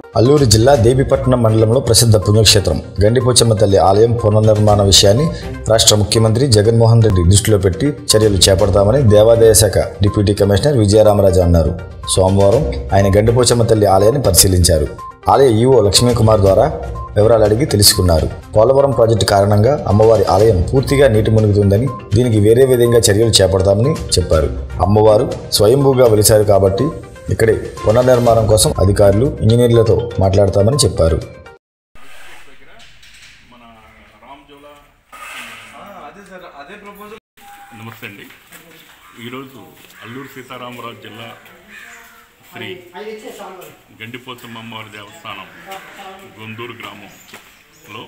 అల్లూరు జిల్లా దేవిపట్నం మండలంలో ప్రసిద్ధ పుణ్యక్షేత్రం గండిపోచమ్మ తల్లి ఆలయం పునర్నిర్మాణ విషయాన్ని రాష్ట్ర ముఖ్యమంత్రి జగన్మోహన్ రెడ్డి దృష్టిలో పెట్టి చర్యలు చేపడతామని దేవాదాయ శాఖ డిప్యూటీ కమిషనర్ విజయరామరాజు అన్నారు సోమవారం ఆయన గండిపోచమ్మ తల్లి ఆలయాన్ని పరిశీలించారు ఆలయ ఈవో లక్ష్మీకుమార్ ద్వారా వివరాలు అడిగి తెలుసుకున్నారు పోలవరం ప్రాజెక్టు కారణంగా అమ్మవారి ఆలయం పూర్తిగా నీటి మునుగుతుందని దీనికి వేరే విధంగా చర్యలు చేపడతామని చెప్పారు అమ్మవారు స్వయంభూగా వెలిశారు కాబట్టి ఇక్కడే పునర్నిర్మాణం కోసం అధికారులు ఇంజనీర్లతో మాట్లాడతామని చెప్పారు మన రామ్ జోలా అదే సార్ అదే ప్రపోజల్ నమస్తే అండి ఈరోజు అల్లూరు సీతారామరాజు జిల్లా శ్రీ గండిపోతమ్మ అమ్మవారి దేవస్థానం గొందూరు గ్రామంలో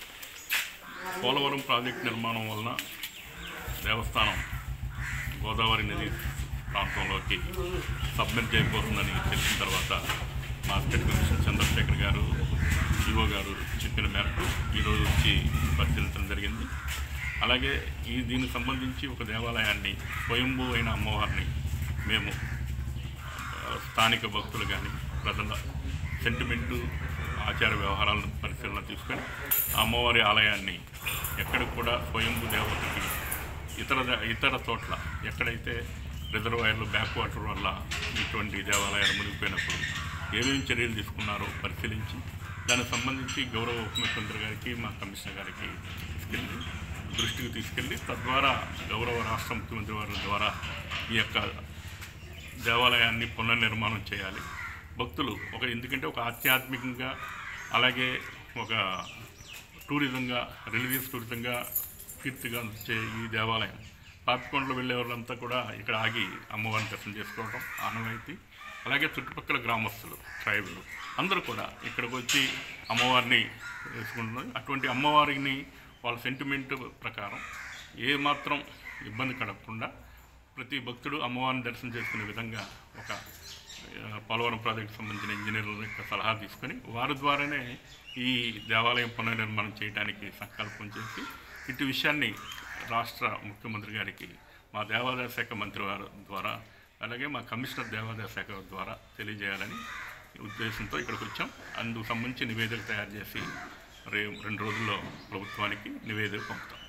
పోలవరం ప్రాజెక్టు నిర్మాణం వలన దేవస్థానం గోదావరి నది ప్రాంతంలోకి సబ్మిట్ అయిపోతుందని తెలిసిన తర్వాత మార్కెట్ కమిషన్ చంద్రశేఖర్ గారు ఈవో గారు చెప్పిన మేరకు ఈరోజు వచ్చి పరిశీలించడం జరిగింది అలాగే ఈ దీనికి సంబంధించి ఒక దేవాలయాన్ని స్వయంభూ అయిన అమ్మవారిని మేము ఆ, స్థానిక భక్తులు కానీ ప్రజల సెంటిమెంటు ఆచార వ్యవహారాలను పరిశీలన తీసుకొని ఆ అమ్మవారి ఆలయాన్ని ఎక్కడికి కూడా స్వయంభూ దేవతకి ఇతర దే- ఇతర చోట్ల ఎక్కడైతే రిజర్వాయర్లు బ్యాక్ వాటర్ వల్ల ఇటువంటి దేవాలయాలు మునిగిపోయినప్పుడు ఏమేమి చర్యలు తీసుకున్నారో పరిశీలించి దానికి సంబంధించి గౌరవ ఉప ముఖ్యమంత్రి గారికి మా కమిషనర్ గారికి తీసుకెళ్ళి దృష్టికి తీసుకెళ్ళి తద్వారా గౌరవ రాష్ట్ర ముఖ్యమంత్రి వారి ద్వారా ఈ యొక్క దేవాలయాన్ని పునర్నిర్మాణం చేయాలి భక్తులు ఒక ఎందుకంటే ఒక ఆధ్యాత్మికంగా అలాగే ఒక టూరిజంగా రిలీజియస్ టూరిజంగా కీర్తిగా వచ్చే ఈ దేవాలయం పాపికొండలు వెళ్ళే వాళ్ళంతా కూడా ఇక్కడ ఆగి అమ్మవారిని దర్శనం చేసుకోవడం ఆనవాయితీ అలాగే చుట్టుపక్కల గ్రామస్తులు ట్రైబులు అందరూ కూడా ఇక్కడికి వచ్చి అమ్మవారిని వేసుకుంటున్నారు అటువంటి అమ్మవారిని వాళ్ళ సెంటిమెంట్ ప్రకారం ఏ మాత్రం ఇబ్బంది కలగకుండా ప్రతి భక్తుడు అమ్మవారిని దర్శనం చేసుకునే విధంగా ఒక ఆ, పోలవరం ప్రాజెక్టు సంబంధించిన ఇంజనీర్ల యొక్క సలహా తీసుకొని వారి ద్వారానే ఈ దేవాలయం పునర్నిర్మాణం చేయడానికి సంకల్పం చేసి ఇటు విషయాన్ని రాష్ట్ర ముఖ్యమంత్రి గారికి మా దేవాదాయ శాఖ మంత్రి వారి ద్వారా అలాగే మా కమిషనర్ దేవాదాయ శాఖ ద్వారా తెలియజేయాలని ఉద్దేశంతో ఇక్కడికి వచ్చాం అందుకు సంబంధించి నివేదిక తయారు చేసి రే రెండు రోజుల్లో ప్రభుత్వానికి నివేదిక పంపుతాం